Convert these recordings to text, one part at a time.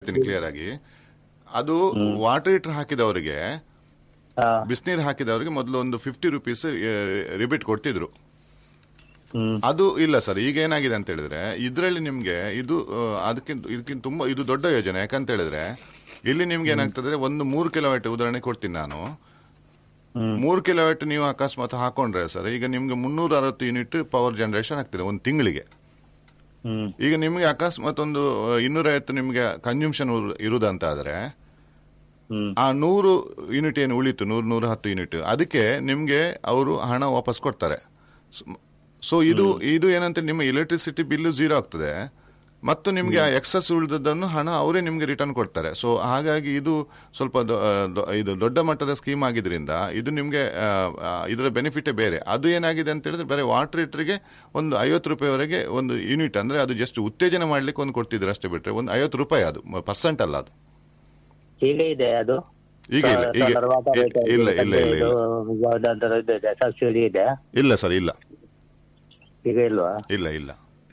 ಹೇಳ್ತೀನಿ ಕ್ಲಿಯರ್ ಆಗಿ ಅದು ವಾಟರ್ ಹೀಟರ್ ಹಾಕಿದವರಿಗೆ ಹಾ ಬಿಸಿನೀರು ಹಾಕಿದವರಿಗೆ ಮೊದಲು ಒಂದು ಫಿಫ್ಟಿ ರುಪೀಸ್ ರಿಬಿಟ್ ಕೊಡ್ತಿದ್ರು ಹ್ಮ್ ಅದು ಇಲ್ಲ ಸರ್ ಈಗ ಏನಾಗಿದೆ ಅಂತ ಹೇಳಿದ್ರೆ ಇದರಲ್ಲಿ ನಿಮ್ಗೆ ಇದು ಆ, ಅದಕ್ಕಿಂತ ಇದಕ್ಕಿಂತ ತುಂಬಾ ಇದು ದೊಡ್ಡ ಯೋಜನೆ ಯಾಕಂತ ಹೇಳಿದ್ರೆ ಇಲ್ಲಿ ನಿಮ್ಗೆ ಏನಾಗ್ತದೆ ಒಂದು ಮೂರು ಕಿಲೋಮೀಟರ್ ಉದಾಹರಣೆ ಕೊಡ್ತೀನಿ ನಾನು ಹ್ಮ್. ಮೂರು ಕಿಲೋಮೀಟರ್ ನೀವು ಅಕಸ್ಮಾತ್ ಹಾಕೊಂಡ್ರೆ ಸರ್ ಈಗ ನಿಮ್ಗೆ ಮುನ್ನೂರ ಅರವತ್ತು ಯೂನಿಟ್ ಪವರ್ ಜನರೇಷನ್ ಆಗ್ತದೆ ಒಂದು ತಿಂಗಳಿಗೆ ಹ್ಮ್ ಈಗ ನಿಮ್ಗೆ ಅಕಸ್ಮಾತ್ ಒಂದು ಇನ್ನೂರೈವತ್ತು ನಿಮ್ಗೆ ಕನ್ಸ್ಯೂಮ್ಷನ್ ಇರುದಂತ ಆದ್ರೆ ಹ್ಮ್ ಆ ನೂರು ಯೂನಿಟ್ ಏನು ಉಳಿತು ನೂರು ನೂರ ಹತ್ತು ಯೂನಿಟ್ ಅದಕ್ಕೆ ನಿಮ್ಗೆ ಅವರು ಹಣ ವಾಪಸ್ ಕೊಡ್ತಾರೆ ಸೊ ಇದು ಇದು ಏನಂತ ನಿಮ್ಮ ಎಲೆಕ್ಟ್ರಿಸಿಟಿ ಬಿಲ್ ಝೀರೋ ಆಗ್ತದೆ ಮತ್ತು ನಿಮಗೆ ಆ ಎಕ್ಸಸ್ ಉಳಿದದ್ದನ್ನು ಹಣ ಅವರೇ ನಿಮಗೆ ರಿಟರ್ನ್ ಕೊಡ್ತಾರೆ ಸೊ ಹಾಗಾಗಿ ಇದು ಸ್ವಲ್ಪ ದೊ- ಆ, ದೊ- ಇದು ದೊಡ್ಡ ಮಟ್ಟದ ಸ್ಕೀಮ್ ಆಗಿದ್ರಿಂದ ಇದು ನಿಮಗೆ ಇದರ ಬೆನಿಫಿಟೇ ಬೇರೆ ಅದು ಏನಾಗಿದೆ ಅಂತ ಹೇಳಿದ್ರೆ ಬರೀ ವಾಟರ್ ಹೀಟರ್ಗೆ ಒಂದು ಐವತ್ತು ರೂಪಾಯಿವರೆಗೆ ಒಂದು ಯೂನಿಟ್ ಅಂದ್ರೆ ಅದು ಜಸ್ಟ್ ಉತ್ತೇಜನ ಮಾಡ್ಲಿಕ್ಕೆ ಒಂದು ಕೊಡ್ತಿದ್ರು ಅಷ್ಟೇ ಬಿಟ್ರೆ ಒಂದು ಐವತ್ತು ರೂಪಾಯಿ ಅದು ಪರ್ಸೆಂಟ್ ಅಲ್ಲ ಅದು ಈಗ ಇದೆ ಅದು ಈಗ ಇಲ್ಲ ಈಗ solar water ಇ- heater ಇಲ್ಲ ಇದೆ, ಇಲ್ಲ ಇಲ್ಲ ಇಲ್ಲ ಇದು ಯಾವ್ದಾದ್ರು ಇದು ಇದೆ ಸಬ್ಸಿಡಿ ಇದೆ ಇಲ್ಲ ಸರ್ ಇಲ್ಲ ಈಗ ಇಲ್ವಾ ಇಲ್ಲ ಇಲ್ಲ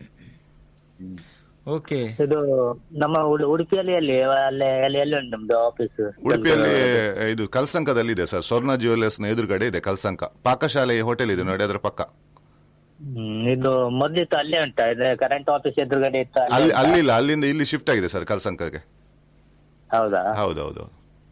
ಓಕೆ ಇದು ನಮ್ಮ ಉಡು- ಉಡುಪಿಯಲ್ಲಿ ಎಲ್ಲಿ ಅಲ್ಲೇ ಅಲ್ಲಿ ಎಲ್ಲಿ ಉಂಟು ನಮ್ದು ಆಫೀಸ್ ಉಡುಪಿಯಲ್ಲಿ ಇದು ಕಲ್ಸಂಕದಲ್ಲಿ ಇದೆ ಸರ್ ಸ್ವರ್ಣ ಜ್ಯುವೆಲ್ಲರ್ಸ್ ನ ಎದುರುಗಡೆ ಇದೆ ಕಲ್ಸಂಕ ಪಾಕಶಾಲೆ ಹೋಟೆಲ್ ಇದೆ ನೋಡಿ ಅದರ ಪಕ್ಕ ಹ್ಮ್ ಇದು ಮೊದ್ಲಿತ್ತು ಅಲ್ಲೇ ಉಂಟಾ ಇದು ಕರೆಂಟ್ ಆಫೀಸ್ ಎದುರುಗಡೆ ಇತ್ತು ಅಲ್ಲೇ ಅಲ್ಲಿ ಉಂಟಾ? ಅಲ್ಲಿ ಇಲ್ಲ ಅಲ್ಲಿಂದ ಇಲ್ಲಿ ಶಿಫ್ಟ್ ಆಗಿದೆ ಸರ್ ಕಲ್ಸಂಕಗೆ ಹೌದಾ ಹೌದೌದು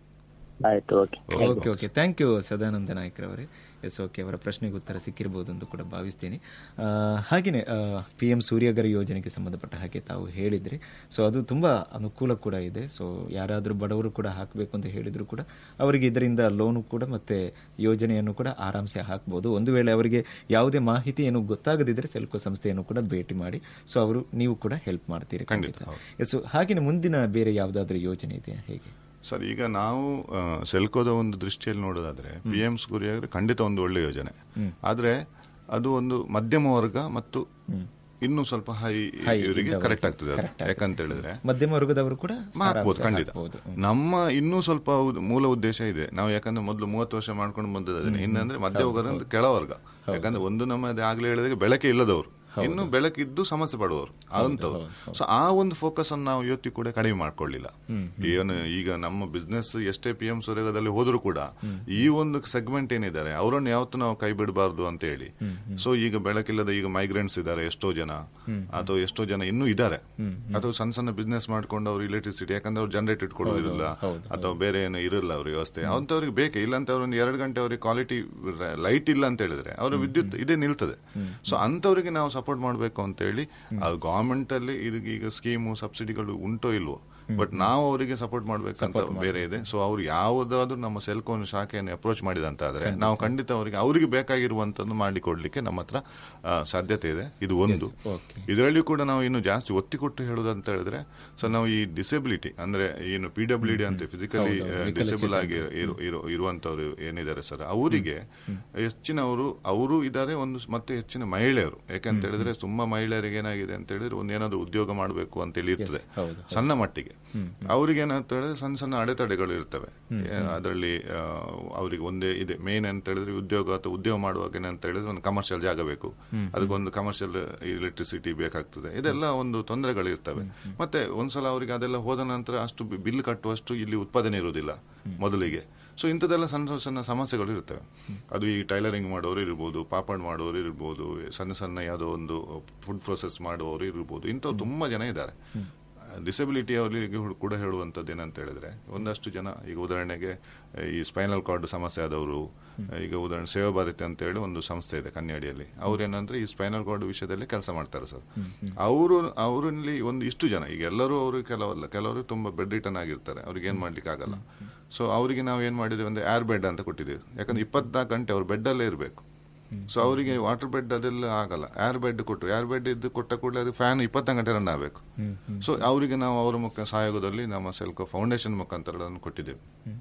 ಆಯ್ತು okay okay okay thank you Sadananda ನಾಯ್ಕರವರೇ ಎಸ್ ಓಕೆ ಅವರ ಪ್ರಶ್ನೆಗೆ ಉತ್ತರ ಸಿಕ್ಕಿರಬಹುದು ಅಂತ ಕೂಡ ಭಾವಿಸ್ತೀನಿ ಆ, ಹಾಗೆಯೇ ಪಿ ಎಂ ಸೂರ್ಯಗರ್ ಯೋಜನೆಗೆ ಸಂಬಂಧಪಟ್ಟ ಹಾಗೆ ತಾವು ಹೇಳಿದ್ರಿ ಸೊ ಅದು ತುಂಬ ಅನುಕೂಲ ಕೂಡ ಇದೆ ಸೊ ಯಾರಾದರೂ ಬಡವರು ಕೂಡ ಹಾಕಬೇಕು ಅಂತ ಹೇಳಿದ್ರು ಕೂಡ ಅವರಿಗೆ ಇದರಿಂದ ಲೋನು ಕೂಡ ಮತ್ತೆ ಯೋಜನೆಯನ್ನು ಕೂಡ ಆರಾಮ್ಸೆ ಹಾಕ್ಬೋದು ಒಂದು ವೇಳೆ ಅವರಿಗೆ ಯಾವುದೇ ಮಾಹಿತಿ ಏನು ಗೊತ್ತಾಗದಿದ್ರೆ ಸೆಲ್ಕೋ ಸಂಸ್ಥೆಯನ್ನು ಕೂಡ ಭೇಟಿ ಮಾಡಿ ಸೊ ಅವರು ನೀವು ಕೂಡ ಹೆಲ್ಪ್ ಮಾಡ್ತೀರಿ ಖಂಡಿತ, ಖಂಡಿತ ಎಸ್ ಹಾಗೆಯೇ ಮುಂದಿನ ಬೇರೆ ಯಾವುದಾದ್ರೂ ಯೋಜನೆ ಇದೆಯಾ ಹೇಗೆ ಸರ್ ಈಗ ನಾವು ಆ, ಸೆಲ್ಕೋದ ಒಂದು ದೃಷ್ಟಿಯಲ್ಲಿ ನೋಡೋದಾದ್ರೆ ಪಿ ಎಂ ಸೂರ್ಯ ಖಂಡಿತ ಒಂದು ಒಳ್ಳೆ ಯೋಜನೆ ಆದ್ರೆ ಅದು ಒಂದು ಮಧ್ಯಮ ವರ್ಗ ಮತ್ತು ಇನ್ನೂ ಸ್ವಲ್ಪ ಹೈ ಇವರಿಗೆ ಕರೆಕ್ಟ್ ಆಗ್ತದೆ ಅದು. ಯಾಕಂತ ಹೇಳಿದ್ರೆ ಮಧ್ಯಮ ವರ್ಗದವರು ಕೂಡ ಹಾಕ್ಬೋದು ಆರಾಮ್ಸೆ ಖಂಡಿತ ಹಾಕ್ಬೋದು. ನಮ್ಮ ಇನ್ನೂ ಸ್ವಲ್ಪ ಉದ್- ಮೂಲ ಉದ್ದೇಶ ಇದೆ ನಾವು ಯಾಕಂದ್ರೆ ಮೊದಲು ಮೂವತ್ತು ವರ್ಷ ಮಾಡ್ಕೊಂಡು ಬಂದದ್ದು ಇನ್ನಂದ್ರೆ ಮಧ್ಯ ವರ್ಗ ಕೆಳವರ್ಗ ಯಾಕಂದ್ರೆ ಒಂದು ನಮ್ಮ ಆಗ್ಲೇ ಹೇಳಿದಾಗ ಬೆಳಕೆ ಇಲ್ಲದವರು ಇನ್ನು ಬೆಳಕಿದ್ದು ಸಮಸ್ಯೆ ಪಡುವವರು ಅಂತವ್ರು ಸೊ ಆ ಒಂದು ಫೋಕಸ್ ಅನ್ನು ನಾವು ಇವತ್ತಿಗೆ ಕೂಡ ಕಡಿಮೆ ಮಾಡ್ಕೊಳ್ಳಿಲ್ಲ ಏನು ಈಗ ನಮ್ಮ ಬಿಸ್ನೆಸ್ ಎಷ್ಟೇ ಪಿ ಎಂ ಸೂರ್ಯಗದಲ್ಲಿ ಹೋದ್ರು ಕೂಡ ಈ ಒಂದು ಸೆಗ್ಮೆಂಟ್ ಏನಿದ್ದಾರೆ ಅವರನ್ನು ಯಾವತ್ತು ನಾವು ಕೈ ಬಿಡಬಾರ್ದು ಅಂತ ಹೇಳಿ ಸೊ ಈಗ ಬೆಳಕಿಲ್ಲದ ಈಗ ಮೈಗ್ರೆಂಟ್ಸ್ ಇದ್ದಾರೆ ಎಷ್ಟೋ ಜನ ಅಥವಾ ಎಷ್ಟೋ ಜನ ಇನ್ನೂ ಇದ್ದಾರೆ ಅಥವಾ ಸಣ್ಣ ಸಣ್ಣ ಬಿಸ್ನೆಸ್ ಮಾಡ್ಕೊಂಡು ಅವ್ರು ಇಲೆಕ್ಟ್ರಿಸಿಟಿ ಯಾಕಂದ್ರೆ ಅವ್ರು ಜನರೇಟ್ ಇಟ್ಕೊಳ್ಳೋದಿಲ್ಲ ಅಥವಾ ಬೇರೆ ಏನು ಇರಲ್ಲ ಅವ್ರ ವ್ಯವಸ್ಥೆ ಅಂತವ್ರಿಗೆ ಬೇಕೇ ಇಲ್ಲ ಅಂತ ಅವ್ರು ಒಂದು ಎರಡು ಗಂಟೆ ಅವ್ರಿಗೆ ಕ್ವಾಲಿಟಿ ಲೈಟ್ ಇಲ್ಲ ಅಂತ ಹೇಳಿದ್ರೆ ಅವ್ರ ವಿದ್ಯುತ್ ಇದೇ ನಿಲ್ತದೆ ಸೊ ಅಂತವರಿಗೆ ನಾವು ಸಪೋರ್ಟ್ ಮಾಡಬೇಕು ಅಂತ ಹೇಳಿ ಅದು ಗವರ್ಮೆಂಟ್ ಅಲ್ಲಿ ಇದಕ್ಕೆ ಈಗ ಸ್ಕೀಮು ಸಬ್ಸಿಡಿಗಳು ಉಂಟೋ ಇಲ್ವೋ ಬಟ್ ನಾವು ಅವರಿಗೆ ಸಪೋರ್ಟ್ ಮಾಡ್ಬೇಕಂತ ಬೇರೆ ಇದೆ ಸೊ ಅವ್ರು ಯಾವುದಾದ್ರೂ ನಮ್ಮ ಸೆಲ್ಕೋನ್ ಶಾಖೆಯನ್ನು ಅಪ್ರೋಚ್ ಮಾಡಿದಂತಾದ್ರೆ ನಾವು ಖಂಡಿತ ಅವರಿಗೆ ಅವರಿಗೆ ಬೇಕಾಗಿರುವಂತದ್ದು ಮಾಡಿ ಕೊಡ್ಲಿಕ್ಕೆ ನಮ್ಮ ಹತ್ರ ಆ, ಸಾಧ್ಯತೆ ಇದೆ ಇದು ಒಂದು ಇದರಲ್ಲಿಯೂ ಕೂಡ ನಾವು ಇನ್ನು ಜಾಸ್ತಿ ಒತ್ತಿ ಕೊಟ್ಟು ಹೇಳುದಂತ ಹೇಳಿದ್ರೆ ಸರ್ ನಾವು ಈ ಡಿಸೆಬಿಲಿಟಿ ಅಂದ್ರೆ ಏನು ಪಿ ಡಬ್ಲ್ಯೂ ಡಿ ಅಂತ ಫಿಸಿಕಲಿ ಡಿಸೇಬಲ್ ಆಗಿ ಇರು- ಇರು- ಇರುವಂತವ್ರು ಏನಿದ್ದಾರೆ ಸರ್ ಅವರಿಗೆ ಹೆಚ್ಚಿನವರು ಅವರು ಇದ್ದಾರೆ ಒಂದು ಸ್- ಮತ್ತೆ ಹೆಚ್ಚಿನ ಮಹಿಳೆಯರು ಯಾಕಂತ ಹೇಳಿದ್ರೆ ತುಂಬಾ ಮಹಿಳೆಯರಿಗೆ ಏನಾಗಿದೆ ಅಂತ ಹೇಳಿದ್ರೆ ಒಂದು ಏನಾದ್ರು ಉದ್ಯೋಗ ಮಾಡಬೇಕು ಅಂತ ಹೇಳಿ ಇರ್ತದೆ ಸಣ್ಣ ಮಟ್ಟಿಗೆ ಅವರಿಗೆ ಏನಂತ ಹೇಳಿದ್ರೆ ಸಣ್ಣ ಸಣ್ಣ ಅಡೆತಡೆಗಳು ಇರ್ತವೆ ಅದರಲ್ಲಿ ಅವರಿಗೆ ಒಂದೇ ಇದೆ ಮೇನ್ ಅಂತ ಹೇಳಿದ್ರೆ ಉದ್ಯೋಗ ಅಥವಾ ಉದ್ಯೋಗ ಮಾಡುವಾಗ ಏನಂತ ಹೇಳಿದ್ರೆ ಒಂದು ಕಮರ್ಷಿಯಲ್ ಜಾಗ ಬೇಕು ಅದಕ್ಕೊಂದು ಕಮರ್ಷಿಯಲ್ ಇಲೆಕ್ಟ್ರಿಸಿಟಿ ಬೇಕಾಗ್ತದೆ ಇದೆಲ್ಲ ಒಂದು ತೊಂದರೆಗಳು ಇರ್ತವೆ ಮತ್ತೆ ಒಂದ್ಸಲ ಅವರಿಗೆ ಅದೆಲ್ಲ ಹೋದ ನಂತರ ಅಷ್ಟು ಬಿಲ್ ಕಟ್ಟುವಷ್ಟು ಇಲ್ಲಿ ಉತ್ಪಾದನೆ ಇರುವುದಿಲ್ಲ ಮೊದಲಿಗೆ ಸೊ ಇಂಥದ್ದೆಲ್ಲ ಸಣ್ಣ ಸಣ್ಣ ಸಮಸ್ಯೆಗಳು ಇರ್ತವೆ ಅದು ಈ ಟೈಲರಿಂಗ್ ಮಾಡೋರು ಇರ್ಬೋದು ಪಾಪಡ್ ಮಾಡೋರು ಇರ್ಬೋದು ಸಣ್ಣ ಸಣ್ಣ ಯಾವುದೋ ಒಂದು ಫುಡ್ ಪ್ರೊಸೆಸ್ ಮಾಡುವವರು ಇರ್ಬೋದು ಇಂಥವ್ರು ತುಂಬಾ ಜನ ಇದ್ದಾರೆ ಡಿಸಬಿಲಿಟಿ ಅವರಿಗೆ ಕೂಡ ಹೇಳುವಂಥದ್ದು ಏನಂತ ಹೇಳಿದ್ರೆ ಒಂದಷ್ಟು ಜನ ಈಗ ಉದಾಹರಣೆಗೆ ಈ ಸ್ಪೈನಲ್ ಕಾರ್ಡ್ ಸಮಸ್ಯೆ ಆದವರು ಈಗ ಉದಾಹರಣೆ ಸೇವಾ ಭಾರತಿ ಅಂತ ಹೇಳಿ ಒಂದು ಸಂಸ್ಥೆ ಇದೆ ಕನ್ಯಾಡಿಯಲ್ಲಿ ಅವ್ರೇನಂದ್ರೆ ಈ ಸ್ಪೈನಲ್ ಕಾರ್ಡ್ ವಿಷಯದಲ್ಲಿ ಕೆಲಸ ಮಾಡ್ತಾರೆ ಸರ್ ಅವರು ಅವರಲ್ಲಿ ಒಂದು ಇಷ್ಟು ಜನ ಈಗ ಎಲ್ಲರೂ ಅವರು ಕೆಲವಲ್ಲ ಕೆಲವರು ತುಂಬಾ ಬೆಡ್ ರಿಟರ್ನ್ ಆಗಿರ್ತಾರೆ ಅವ್ರಿಗೆ ಏನ್ ಮಾಡ್ಲಿಕ್ಕೆ ಆಗಲ್ಲ ಸೊ ಅವರಿಗೆ ನಾವು ಏನ್ ಮಾಡಿದ್ವಿ ಅಂದ್ರೆ ಏರ್ ಬೆಡ್ ಅಂತ ಕೊಟ್ಟಿದ್ದೀವಿ ಯಾಕಂದ್ರೆ ಇಪ್ಪತ್ನಾಲ್ಕು ಗಂಟೆ ಅವ್ರು ಬೆಡ್ ಅಲ್ಲೇ ಇರಬೇಕು ಸೊ ಅವರಿಗೆ ವಾಟರ್ ಬೆಡ್ ಅದೆಲ್ಲ ಆಗಲ್ಲ ಏರ್ ಬೆಡ್ ಕೊಟ್ಟು ಏರ್ ಬೆಡ್ ಇದ್ದು ಕೊಟ್ಟ ಕೂಡಲೇ ಅದು ಫ್ಯಾನ್ ಇಪ್ಪತ್ತು ಗಂಟೆ ರನ್ ಆಗಬೇಕು ಸೊ ಅವರಿಗೆ ನಾವು ಅವರ ಮುಖ ಸಹಯೋಗದಲ್ಲಿ ನಮ್ಮ ಸೆಲ್ಕೋ ಫೌಂಡೇಶನ್ ಮುಖಾಂತರ ಅದನ್ನು ಕೊಟ್ಟಿದ್ದೇವೆ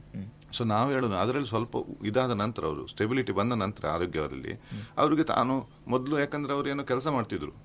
ಸೊ ನಾವು ಹೇಳೋದು ಅದರಲ್ಲಿ ಸ್ವಲ್ಪ ಇದಾದ ನಂತರ ಅವರು ಸ್ಟೆಬಿಲಿಟಿ ಬಂದ ನಂತರ ಆರೋಗ್ಯದಲ್ಲಿ ಅವರಿಗೆ ತಾನು ಮೊದಲು ಯಾಕಂದ್ರೆ ಅವ್ರು ಏನೋ ಕೆಲಸ ಮಾಡ್ತಿದ್ರು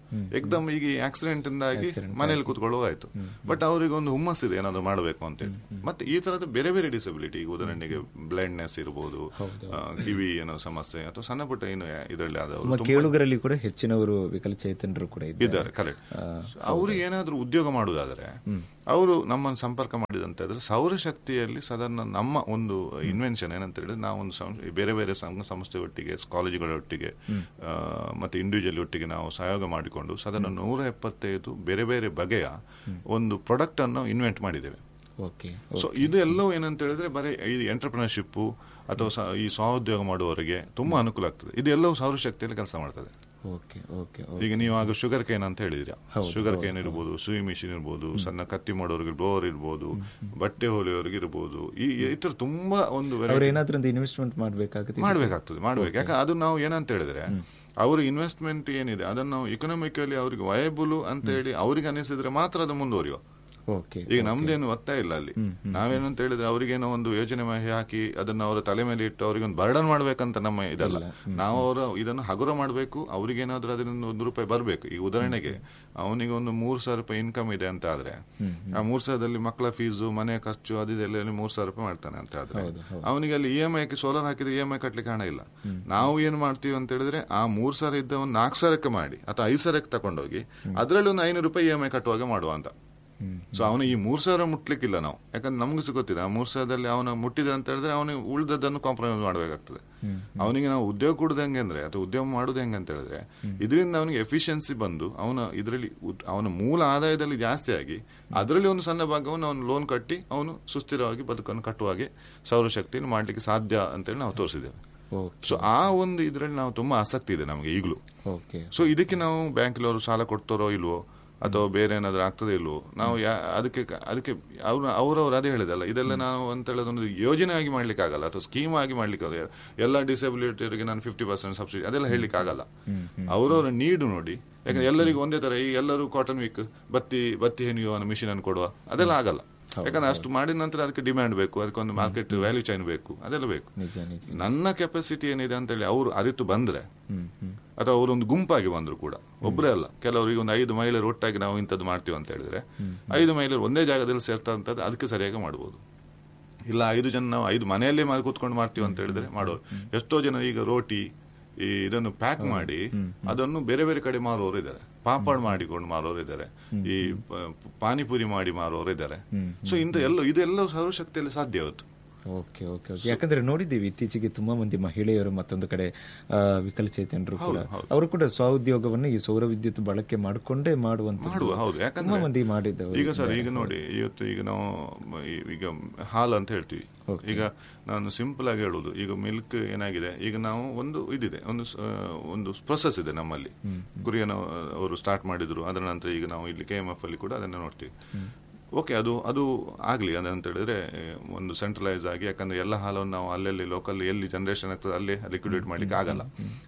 ಏಕದಮ್ ಈಗ ಆಕ್ಸಿಡೆಂಟ್ ಇಂದಾಗಿ ಮನೇಲಿ ಕೂತ್ಕೊಳ್ಳೋಗಾಯ್ತು ಬಟ್ ಅವರಿಗೆ ಒಂದು ಹುಮ್ಮಸ್ಸಿದೆ ಏನಾದ್ರು ಮಾಡಬೇಕು ಅಂತೇಳಿ ಮತ್ತೆ ಈ ತರದ ಬೇರೆ ಬೇರೆ ಡಿಸಬಿಲಿಟಿ ಈಗ ಉದಾಹರಣೆಗೆ ಬ್ಲೈಂಡ್ನೆಸ್ ಇರ್ಬೋದು ಆ, ಕಿವಿ ಏನೋ ಸಮಸ್ಯೆ ಅಥವಾ ಸಣ್ಣ ಪುಟ್ಟ ಏನು ಇದರಲ್ಲಿ ಆದವರು ನಮ್ಮ ಕೇಳುಗರಲ್ಲಿ ಕೂಡ ಹೆಚ್ಚಿನವರು ವಿಕಲಚೇತನರು ಕೂಡ ಇದ್ದಾರೆ ಇದ್ದಾರೆ ಕರೆಕ್ಟ್ ಅವ್ರಿಗೆ ಏನಾದ್ರೂ ಉದ್ಯೋಗ ಮಾಡುವುದಾದರೆ ಅವರು ನಮ್ಮನ್ನು ಸಂಪರ್ಕ ಮಾಡಿದಂತಾದ್ರೆ ಸೌರಶಕ್ತಿಯಲ್ಲಿ ಸಾಧಾರಣ ನಮ್ಮ ಒಂದು ಇನ್ವೆನ್ಷನ್ ಏನಂತ ಹೇಳಿದ್ರೆ ನಾವು ಒಂದು ಸಂ- ಬೇರೆ ಬೇರೆ ಸಂಘ ಸಂಸ್ಥೆ ಒಟ್ಟಿಗೆ ಕಾಲೇಜುಗಳ ಒಟ್ಟಿಗೆ ಆ, ಮತ್ತೆ ಇಂಡಿವಿಜುವಲ್ ಒಟ್ಟಿಗೆ ನಾವು ಸಹಯೋಗ ಮಾಡಿಕೊಂಡು ಸಾಧಾರಣ ನೂರ ಎಪ್ಪತ್ತೈದು ಬೇರೆ ಬೇರೆ ಬಗೆಯ ಒಂದು ಪ್ರಾಡಕ್ಟ್ ಅನ್ನು ಇನ್ವೆಂಟ್ ಮಾಡಿದ್ದೇವೆ ಓಕೆ ಸೊ ಇದು ಎಲ್ಲವೂ ಏನಂತ ಹೇಳಿದ್ರೆ ಬರೀ ಈ ಎಂಟರ್ಪ್ರಿನರ್ಶಿಪ್ ಅಥವಾ ಸ- ಈ ಸ್ವಉದ್ಯೋಗ ಮಾಡುವವರಿಗೆ ತುಂಬಾ ಅನುಕೂಲ ಆಗ್ತದೆ ಇದು ಎಲ್ಲವೂ ಸೌರಶಕ್ತಿಯಲ್ಲಿ ಕೆಲಸ ಮಾಡ್ತದೆ ಓಕೆ ಓಕೆ ಈಗ ನೀವು ಆಗ ಶುಗರ್ ಕೇನ್ ಅಂತ ಹೇಳಿದಿರ ಶುಗರ್ ಕೇನ್ ಇರ್ಬೋದು ಸುಯಿ ಮಿಷಿನ್ ಇರ್ಬೋದು ಸಣ್ಣ ಕತ್ತಿ ಮಾಡೋರಿಗೆ ಬ್ಲೋವರ್ ಇರ್ಬೋದು ಬಟ್ಟೆ ಹೊಲಿಯೋರಿಗೆ ಇರ್ಬೋದು ಈ ಈ ತರ ತುಂಬಾ ಒಂದು variety ಅವ್ರು ಏನಾದ್ರೂ ಒಂದು ಇನ್ವೆಸ್ಟ್ಮೆಂಟ್ ಮಾಡ್ಬೇಕಾಗುತ್ತೆ ಮಾಡ್ಬೇಕಾಗ್ತದೆ ಮಾಡ್ಬೇಕು ಯಾಕೆ ಅದು ನಾವು ಏನಂತ ಹೇಳಿದ್ರೆ ಅವ್ರ ಇನ್ವೆಸ್ಟ್ಮೆಂಟ್ ಏನಿದೆ ಅದನ್ನು ನಾವು ಇಕನಾಮಿಕಲಿ ಅವ್ರಿಗೆ ವಯಬಲ್ ಅಂತ ಹೇಳಿ ಅವ್ರಿಗೆ ಅನಿಸಿದ್ರೆ ಮಾತ್ರ ಅದು ಮುಂದುವರಿಯುವ ಓಕೆ ಈಗ ನಮ್ದೇನು ಒತ್ತಾಯ ಇಲ್ಲ ಅಲ್ಲಿ ನಾವೇನಂತ ಹೇಳಿದ್ರೆ ಅವರಿಗೇನೋ ಒಂದು ಯೋಜನೆ ಮಾಡಿ ಹಾಕಿ ಅದನ್ನ ಅವರ ತಲೆ ಮೇಲೆ ಇಟ್ಟು ಅವರಿಗೆ ಒಂದು ಬರ್ಡನ್ ಮಾಡ್ಬೇಕಂತ ನಮ್ಮ ಇದಲ್ಲ ನಾವು ಅವರ ಇದನ್ನು ಹಗುರ ಮಾಡಬೇಕು ಅವ್ರಿಗೇನಾದ್ರೂ ಅದರಿಂದ ಒಂದು ರೂಪಾಯಿ ಬರಬೇಕು ಈಗ ಉದಾಹರಣೆಗೆ ಅವನಿಗೆ ಒಂದು ಮೂರು ಸಾವಿರ ರೂಪಾಯಿ ಇನ್ಕಮ್ ಇದೆ ಅಂತ ಆದ್ರೆ ಆ ಮೂರ್ ಸಾವಿರದಲ್ಲಿ ಮಕ್ಕಳ ಫೀಸು ಮನೆ ಖರ್ಚು ಅದಿದೆಲ್ಲ ಮೂರ್ ಸಾವಿರ ರೂಪಾಯಿ ಮಾಡ್ತಾನೆ ಅಂತ ಆದ್ರೆ ಅವನಿಗೆ ಅಲ್ಲಿ ಇ ಎಂ ಐ ಸೋಲಾರ್ ಹಾಕಿದ್ರೆ ಇ ಎಂ ಐ ಕಟ್ಲಿಕ್ಕೆ ಹಣ ಇಲ್ಲ ನಾವು ಏನ್ ಮಾಡ್ತೀವಿ ಅಂತ ಹೇಳಿದ್ರೆ ಆ ಮೂರ್ ಸಾವಿರ ಇದ್ದ ಒಂದು ನಾಲ್ಕು ಸಾವಿರಕ್ಕೆ ಮಾಡಿ ಅಥವಾ ಐದು ಸಾವಿರಕ್ಕೆ ತಗೊಂಡೋಗಿ ಅದರಲ್ಲಿ ಒಂದು ಐನೂರು ರೂಪಾಯಿ ಇ ಎಂ ಐ ಕಟ್ಟುವಾಗ ಮಾಡುವ ಅಂತ ಸೊ ಅವನು ಈ ಮೂರ್ ಸಾವಿರ ಮುಟ್ಲಿಕ್ಕಿಲ್ಲ ನಾವು ಯಾಕಂದ್ರೆ ನಮ್ಗೆ ಸಿಗುತ್ತಿದೆ ಆ ಮೂರ್ ಸಾವಿರದಲ್ಲಿ ಅವನು ಮುಟ್ಟಿದೆ ಅಂತ ಹೇಳಿದ್ರೆ ಅವನಿಗೆ ಉಳಿದದ್ದನ್ನು ಕಾಂಪ್ರಮೈಸ್ ಮಾಡಬೇಕಾಗ್ತದೆ ಅವನಿಗೆ ನಾವು ಉದ್ಯೋಗ ಕೊಡುದು ಹೆಂಗೆ ಅಂದ್ರೆ ಅಥವಾ ಉದ್ಯೋಗ ಮಾಡುದು ಹೆಂಗೆ ಅಂತ ಹೇಳಿದ್ರೆ ಇದರಿಂದ ಅವನಿಗೆ ಎಫಿಷಿಯನ್ಸಿ ಬಂದು ಅವನ ಇದರಲ್ಲಿ ಅವನ ಮೂಲ ಆದಾಯದಲ್ಲಿ ಜಾಸ್ತಿ ಆಗಿ ಅದರಲ್ಲಿ ಒಂದು ಸಣ್ಣ ಭಾಗವನ್ನು ಅವನು ಲೋನ್ ಕಟ್ಟಿ ಅವನು ಸುಸ್ಥಿರವಾಗಿ ಬದುಕನ್ನು ಕಟ್ಟುವಾಗೆ ಸೌರಶಕ್ತಿಯನ್ನು ಮಾಡ್ಲಿಕ್ಕೆ ಸಾಧ್ಯ ಅಂತೇಳಿ ನಾವು ತೋರಿಸಿದ್ದೇವೆ ಓಕೆ ಸೊ ಆ ಒಂದು ಇದರಲ್ಲಿ ನಾವು ತುಂಬಾ ಆಸಕ್ತಿ ಇದೆ ನಮಗೆ ಈಗಲೂ ಓಕೆ ಸೊ ಇದಕ್ಕೆ ನಾವು ಬ್ಯಾಂಕಲ್ಲಿ ಅವರು ಸಾಲ ಕೊಡ್ತಾರೋ ಇಲ್ವೋ ಅಥವಾ ಬೇರೆ ಏನಾದ್ರು ಆಗ್ತದೆ ಇಲ್ವೋ ನಾವು ಯಾ- ಅದಕ್ಕೆ ಅದಕ್ಕೆ ಅವ್ರು ಅವರವ್ರು ಅದೇ ಹೇಳಿದಲ್ಲ ಇದೆಲ್ಲ ನಾವು ಅಂತ ಹೇಳೋದು ಒಂದು ಯೋಜನೆ ಆಗಿ ಮಾಡ್ಲಿಕ್ಕೆ ಆಗಲ್ಲ ಅಥವಾ ಸ್ಕೀಮ್ ಆಗಿ ಮಾಡ್ಲಿಕ್ಕೆ ಆಗಲ್ಲ ಎಲ್ಲ ಡಿಸಬಿಲಿಟಿಯವರಿಗೆ ನಾನು ಫಿಫ್ಟಿ ಪರ್ಸೆಂಟ್ ಸಬ್ಸಿಡಿ ಅದೆಲ್ಲ ಹೇಳಲಿಕ್ಕೆ ಆಗಲ್ಲ ಅವರವರ ನೀಡು ನೋಡಿ ಯಾಕಂದ್ರೆ ಎಲ್ಲರಿಗೂ ಒಂದೇ ತರ ಈ ಎಲ್ಲರೂ ಕಾಟನ್ ವೀಕ್ ಬತ್ತಿ ಬತ್ತಿ ಹೆಣಿಯುವ ಮಿಷಿನ್ ಅನ್ನು ಕೊಡುವ ಅದೆಲ್ಲ ಆಗಲ್ಲ ಯಾಕಂದ್ರೆ ಅಷ್ಟು ಮಾಡಿದ ನಂತರ ಅದಕ್ಕೆ ಡಿಮ್ಯಾಂಡ್ ಬೇಕು ಅದಕ್ಕೊಂದು ಮಾರ್ಕೆಟ್ ವ್ಯಾಲ್ಯೂ ಚೈನ್ ಬೇಕು ಅದೆಲ್ಲ ಬೇಕು ನಿಜ ನಿಜ ನನ್ನ ಕೆಪಾಸಿಟಿ ಏನಿದೆ ಅಂತ ಹೇಳಿ ಅವರು ಅರಿತು ಬಂದ್ರೆ ಹ್ಮ್ ಹ್ಮ್ ಅಥವಾ ಅವರೊಂದು ಗುಂಪಾಗಿ ಬಂದ್ರು ಕೂಡ ಒಬ್ಬರೇ ಅಲ್ಲ ಕೆಲವರಿಗೆ ಒಂದು ಐದು ಮಹಿಳೆಯರು ಒಟ್ಟಾಗಿ ನಾವು ಇಂಥದ್ದು ಮಾಡ್ತೀವಿ ಅಂತ ಹೇಳಿದ್ರೆ ಐದು ಮಹಿಳೆಯರು ಒಂದೇ ಜಾಗದಲ್ಲಿ ಸೇರ್ತಾರಂತದ್ದು ಅದಕ್ಕೆ ಸರಿಯಾಗಿ ಮಾಡ್ಬೋದು ಇಲ್ಲ ಐದು ಜನ ನಾವು ಐದು ಮನೆಯಲ್ಲೇ ಮಾಡಿ ಕೂತ್ಕೊಂಡು ಮಾಡ್ತೀವಿ ಅಂತ ಹೇಳಿದ್ರೆ ಮಾಡೋರು ಎಷ್ಟೋ ಜನ ಈಗ ರೋಟಿ ಈ ಇದನ್ನು ಪ್ಯಾಕ್ ಮಾಡಿ ಅದನ್ನು ಬೇರೆ ಬೇರೆ ಕಡೆ ಮಾರುವವರು ಇದ್ದಾರೆ ಪಾಪಡ್ ಮಾಡಿಕೊಂಡು ಮಾರೋರು ಇದ್ದಾರೆ ಈ ಪ- ಪಾನಿಪುರಿ ಮಾಡಿ ಮಾರೋರು ಇದ್ದಾರೆ ಸೊ ಇಂಥ ಎಲ್ಲ ಇದೆಲ್ಲ ಸೌರಶಕ್ತಿಯಲ್ಲಿ ಸಾಧ್ಯ ಇವತ್ತು ಓಕೆ ಓಕೆ ಓಕೆ ಯಾಕಂದ್ರೆ ನೋಡಿದ್ದೀವಿ ಇತ್ತೀಚೆಗೆ ತುಂಬಾ ಮಂದಿ ಮಹಿಳೆಯರು ಮತ್ತೊಂದು ಕಡೆ ಆ, ವಿಕಲಚೇತನರು ಕೂಡ ಅವರು ಕೂಡ ಸ್ವಉದ್ಯೋಗವನ್ನು ಈ ಸೌರ ವಿದ್ಯುತ್ ಬಳಕೆ ಮಾಡಿಕೊಂಡೇ ಮಾಡುವಂತ ಮಾಡುವ ಹೌದು ತುಂಬಾ ಯಾಕಂದ್ರೆ ಮಂದಿ ಮಾಡಿದ್ದವರು ಈಗ ಸರ್ ಈಗ ನೋಡಿ ಇವತ್ತು ಈಗ ನಾವು ಮ- ಈ- ಈಗ ಹಾಲ್ ಅಂತ ಹೇಳ್ತೀವಿ ಈಗ ನಾನು ಸಿಂಪಲ್ ಆಗಿ ಹೇಳುದು ಈಗ ಮಿಲ್ಕ್ ಏನಾಗಿದೆ ಈಗ ನಾವು ಒಂದು ಇದಿದೆ ಒಂದು ಸ- ಒಂದು ಪ್ರೊಸೆಸ್ ಇದೆ ನಮ್ಮಲ್ಲಿ ಕುರಿಯನ್ನು ಅವರು ಸ್ಟಾರ್ಟ್ ಮಾಡಿದ್ರು ಅದರ ನಂತರ ಈಗ ನಾವು ಇಲ್ಲಿ ಕೆ ಎಂ ಎಫ್ ಅಲ್ಲಿ ಕೂಡ ಅದನ್ನ ನೋಡ್ತೀವಿ ಓಕೆ ಅದು ಅದು ಆಗ್ಲಿ ಅದಂತ ಹೇಳಿದ್ರೆ ಏ, ಒಂದು ಸೆಂಟ್ರಲೈಸ್ ಆಗಿ ಯಾಕಂದ್ರೆ ಎಲ್ಲ ಹಾಲನ್ನು ನಾವು ಅಲ್ಲಲ್ಲಿ ಲೋಕಲ್ ಎಲ್ಲಿ ಜನರೇಷನ್ ಆಗ್ತದೆ ಅಲ್ಲೇ ಲಿಕ್ವಿಡೇಟ್ ಮಾಡ್ಲಿಕ್ಕೆ ಆಗಲ್ಲ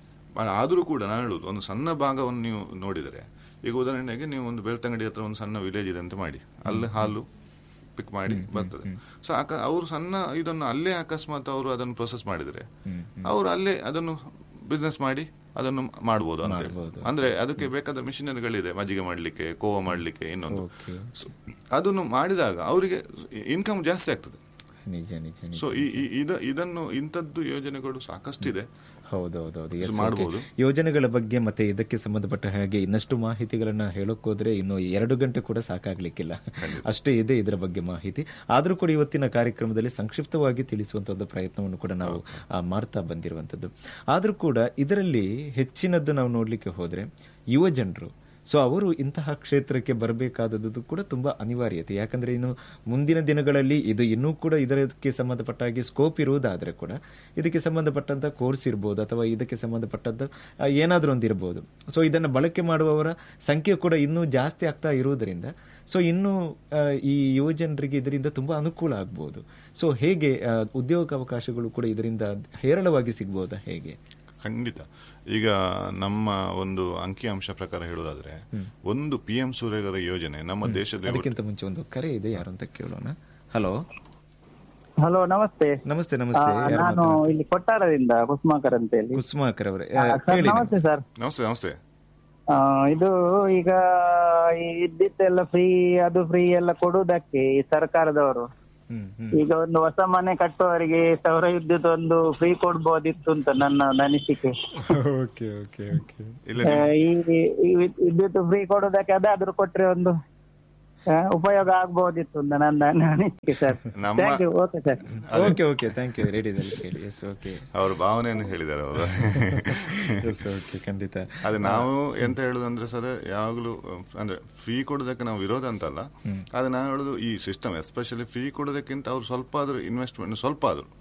ಆದರೂ ಕೂಡ ನಾನು ಹೇಳುದು ಒಂದು ಸಣ್ಣ ಭಾಗವನ್ನು ನೀವು ನೋಡಿದರೆ ಈಗ ಉದಾಹರಣೆಗೆ ನೀವು ಒಂದು ಬೆಳ್ತಂಗಡಿ ಹತ್ರ ಒಂದು ಸಣ್ಣ ವಿಲೇಜ್ ಇದೆ ಅಂತ ಮಾಡಿ ಅಲ್ಲಿ ಹಾಲು ಪಿಕ್ ಮಾಡಿ ಬರ್ತದೆ ಸೊ ಅವರು ಸಣ್ಣ ಇದನ್ನು ಅಲ್ಲೇ ಅಕಸ್ಮಾತ್ ಅವರು ಅದನ್ನು ಪ್ರೊಸೆಸ್ ಮಾಡಿದರೆ ಅವರು ಅಲ್ಲೇ ಅದನ್ನು ಬಿಸ್ನೆಸ್ ಮಾಡಿ ಅದನ್ನು ಮಾಡ್ಬೋದು ಅಂತ ಹೇಳಿ. ಅಂದ್ರೆ ಅದಕ್ಕೆ ಬೇಕಾದ ಮಿಷಿನರಿಗಳಿದೆ ಮಜ್ಜಿಗೆ ಮಾಡ್ಲಿಕ್ಕೆ ಕೋವಾ ಮಾಡ್ಲಿಕ್ಕೆ ಇನ್ನೊಂದು ಓಕೆ So, ಅದನ್ನು ಮಾಡಿದಾಗ ಅವರಿಗೆ ಇನ್ಕಮ್ ಜಾಸ್ತಿ ಆಗ್ತದೆ ನಿಜ ನಿಜ ನಿಜ ಸೊ ಈ ಈ- ಇದ- ಇದನ್ನು ಇಂಥದ್ದು ಯೋಜನೆಗಳು ಸಾಕಷ್ಟಿದೆ ಹೌದೌದೌದು So, Yes, ಮಾಡ್ಬೋದು. okay. ಯೋಜನೆಗಳ ಬಗ್ಗೆ ಮತ್ತೆ ಇದಕ್ಕೆ ಸಂಬಂಧಪಟ್ಟ ಹಾಗೆ ಇನ್ನಷ್ಟು ಮಾಹಿತಿಗಳನ್ನ ಹೇಳೋಕ್ ಹೋದ್ರೆ ಇನ್ನು ಎರಡು ಗಂಟೆ ಕೂಡ ಸಾಕಾಗ್ಲಿಕ್ಕಿಲ್ಲ ಅಷ್ಟೇ ಇದೆ ಇದರ ಬಗ್ಗೆ ಮಾಹಿತಿ ಆದ್ರೂ ಕೂಡ ಇವತ್ತಿನ ಕಾರ್ಯಕ್ರಮದಲ್ಲಿ ಸಂಕ್ಷಿಪ್ತವಾಗಿ ತಿಳಿಸುವಂತ ಒಂದು ಪ್ರಯತ್ನವನ್ನು ಕೂಡ ನಾವು ಆ, ಮಾಡ್ತಾ ಬಂದಿರುವಂತದ್ದು ಆದ್ರೂ ಕೂಡ ಇದರಲ್ಲಿ ಹೆಚ್ಚಿನದ್ದು ನಾವು ನೋಡ್ಲಿಕ್ಕೆ ಹೋದ್ರೆ ಯುವ ಜನರು ಸೊ ಅವರು ಇಂತಹ ಕ್ಷೇತ್ರಕ್ಕೆ ಬರಬೇಕಾದದ್ದು ಕೂಡ ತುಂಬಾ ಅನಿವಾರ್ಯತೆ ಯಾಕಂದ್ರೆ ಇನ್ನು ಮುಂದಿನ ದಿನಗಳಲ್ಲಿ ಇದು ಇನ್ನೂ ಕೂಡ ಇದಕ್ಕೆ ಸಂಬಂಧಪಟ್ಟ ಹಾಗೆ ಸ್ಕೋಪ್ ಇರುವುದಾದ್ರೆ ಕೂಡ ಇದಕ್ಕೆ ಸಂಬಂಧಪಟ್ಟಂತ ಕೋರ್ಸ್ ಇರ್ಬೋದು ಅಥವಾ ಇದಕ್ಕೆ ಸಂಬಂಧಪಟ್ಟಂತ ಆ, ಏನಾದ್ರೂ ಒಂದು ಇರ್ಬೋದು ಸೊ ಇದನ್ನ ಬಳಕೆ ಮಾಡುವವರ ಸಂಖ್ಯೆ ಕೂಡ ಇನ್ನೂ ಜಾಸ್ತಿ ಆಗ್ತಾ ಇರುವುದರಿಂದ ಸೊ ಇನ್ನು ಆ, ಈ ಯುವ ಜನರಿಗೆ ಇದರಿಂದ ತುಂಬಾ ಅನುಕೂಲ ಆಗ್ಬೋದು ಸೊ ಹೇಗೆ ಆ, ಉದ್ಯೋಗಾವಕಾಶಗಳು ಕೂಡ ಇದರಿಂದ ಹೇರಳವಾಗಿ ಸಿಗ್ಬೋದಾ ಹೇಗೆ ಖಂಡಿತ ಈಗ ನಮ್ಮ ಒಂದು ಅಂಕಿಅಂಶ ಪ್ರಕಾರ ಹೇಳೋದಾದ್ರೆ ಒಂದು ಪಿ ಎಂ ಸೂರ್ಯಗರ ಯೋಜನೆ ನಮ್ಮ ದೇಶದಲ್ಲಿ ಅದಕ್ಕಿಂತ ಮುಂಚೆ ಒಂದು ಕರೆ ಇದೆ ಯಾರು ಅಂತ ಕೇಳೋಣ ಹಲೋ ಹಲೋ ನಮಸ್ತೆ ನಮಸ್ತೆ ಆ, ನಮಸ್ತೆ ಯಾರು ನಾನು ಇಲ್ಲಿ ಕೊಟ್ಟಾರದಿಂದ ಕುಸುಮಾಕರ್ ಅಂತ ಹೇಳಿ ಕುಸುಮಾಕರ್ ಅವರೇ ಆ, ಆ, ಸರ್ ಹೇಳಿ ನಮಸ್ತೆ ಸರ್ ನಮಸ್ತೆ ನಮಸ್ತೆ ಆ, ಇದು ಈಗ ಈ ವಿದ್ಯುತ್ ಫ್ರೀ ಅದು ಫ್ರೀ ಎಲ್ಲ ಕೊಡುವುದಕ್ಕೆ ಈ ಸರ್ಕಾರದವರು ಹ್ಮ್ ಹ್ಮ್ ಈಗ ಒಂದು ಹೊಸ ಮನೆ ಕಟ್ಟುವವರಿಗೆ ಸೌರ ವಿದ್ಯುತ್ ಒಂದು ಫ್ರೀ ಕೊಡ್ಬೋದಿತ್ತು ಅಂತ ನನ್ನ ಒಂದು ಅನಿಸಿಕೆ ಓಕೆ ಓಕೆ ಓಕೆ ಇಲ್ಲ ಆ, ಈ ಈ ವಿದ್- ವಿದ್ಯುತ್ ಫ್ರೀ ಕೊಡುವುದಕ್ಕೆ ಅದಾದ್ರೂ ಕೊಟ್ರೆ ಒಂದು ಆ, ಉಪಯೋಗ ಆಗ್ಬೋದಿತ್ತು ಅಂತ ನನ್ನ ನನ್ನ ಅನಿಸಿಕೆ ಸರ್ ನಮ್ಮ- thank you okay sir okay okay thank you ರೇಡಿಯೋದಲ್ಲಿ ಕೇಳಿ ಎಸ್ ಓಕೆ ಅವ್ರ ಭಾವನೆಯನ್ನು ಹೇಳಿದ್ದಾರೆ ಅವರು ಎಸ್ ಓಕೆ ಖಂಡಿತ ಅದೇ ನಾವು ಎಂತ ಹೇಳುದಂದ್ರೆ ಸರ್ ಯಾವಾಗಲೂ ಅಂದ್ರೆ ಫೀ ಕೊಡೋದಕ್ಕೆ ನಾವು ವಿರೋಧ ಅಂತಲ್ಲ ಆದ್ರೆ ನಾವು ಹೇಳುದು ಈ ಸಿಸ್ಟಮ್ ಎಸ್ಪೆಷಲಿ ಫೀ ಕೊಡೋದಕ್ಕಿಂತ ಅವ್ರು ಸ್ವಲ್ಪ ಆದ್ರೂ ಇನ್ವೆಸ್ಟ್ಮೆಂಟ್ ಸ್ವಲ್ಪ ಆದ್ರೂ